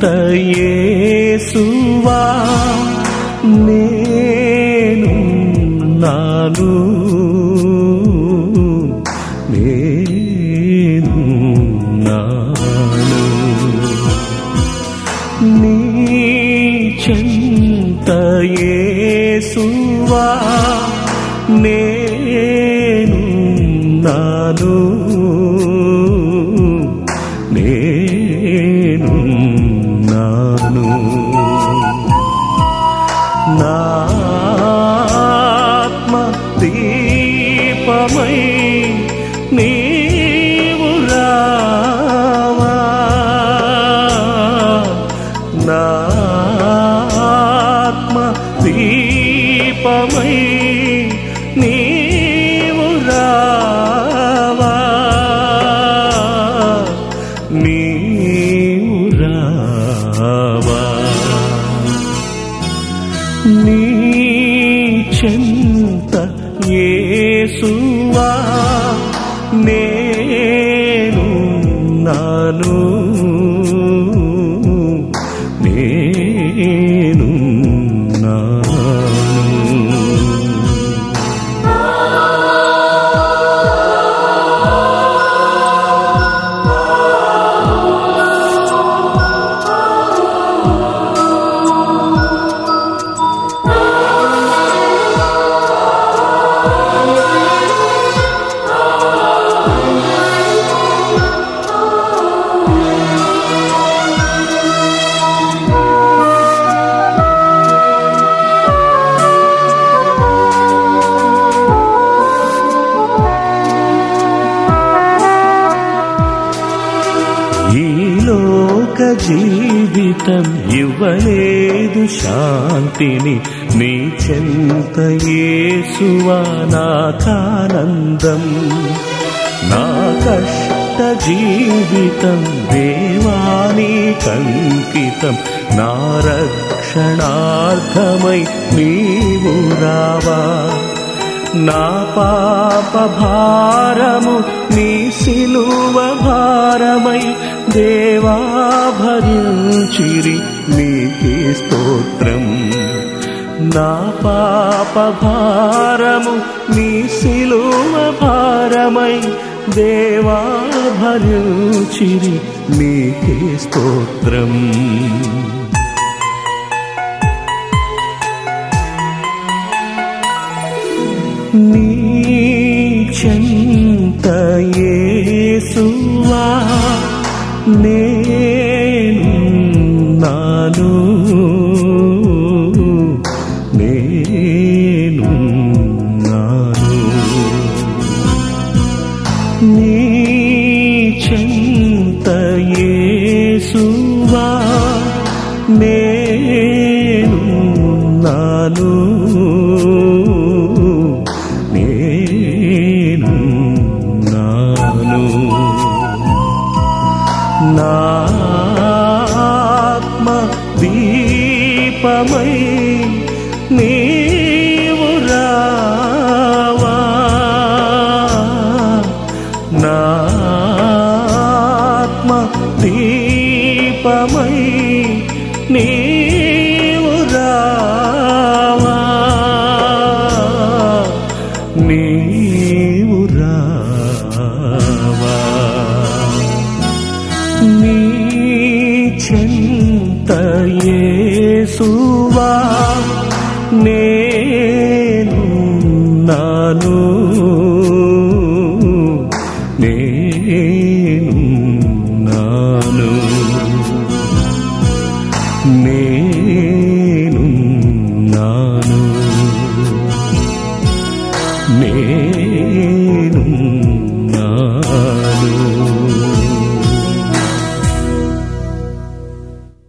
యేసువా నేను నాను నేను నాను నీ చెంత యేసువా నేను నాను నేను నాను నాత్మ దీపమై నీవు రావా నాత్మ దీపమై నీవు రావా నీవు రావా నీ చెంత యేసువా నేను నాను నేను నాను ఈ లోక జీవితం ఇవ్వలేదు శాంతిని నీ చెంత యేసువా నాకానందం నా కష్ట జీవితం దేవాని కంకితం నా రక్షణార్థమై నీవు రావా నా పాప భారము నీ సిలువ భారమై దేవా భరించిరి నీకే స్తోత్రం నా పాప భారము నీ సిలువ భారమై దేవా భరించిరి నీకే స్తోత్రం నీ చెంత యేసువా నేను నాను నేను నాను నీ చెంత యేసువా నేను నాను నేను నాను నాత్మ దీపమై నీవు రావా నాత్మ దీపమై నీవు రావా నీవు రావా నీ చెంత యేసువా నేను నాను నేను నాను నే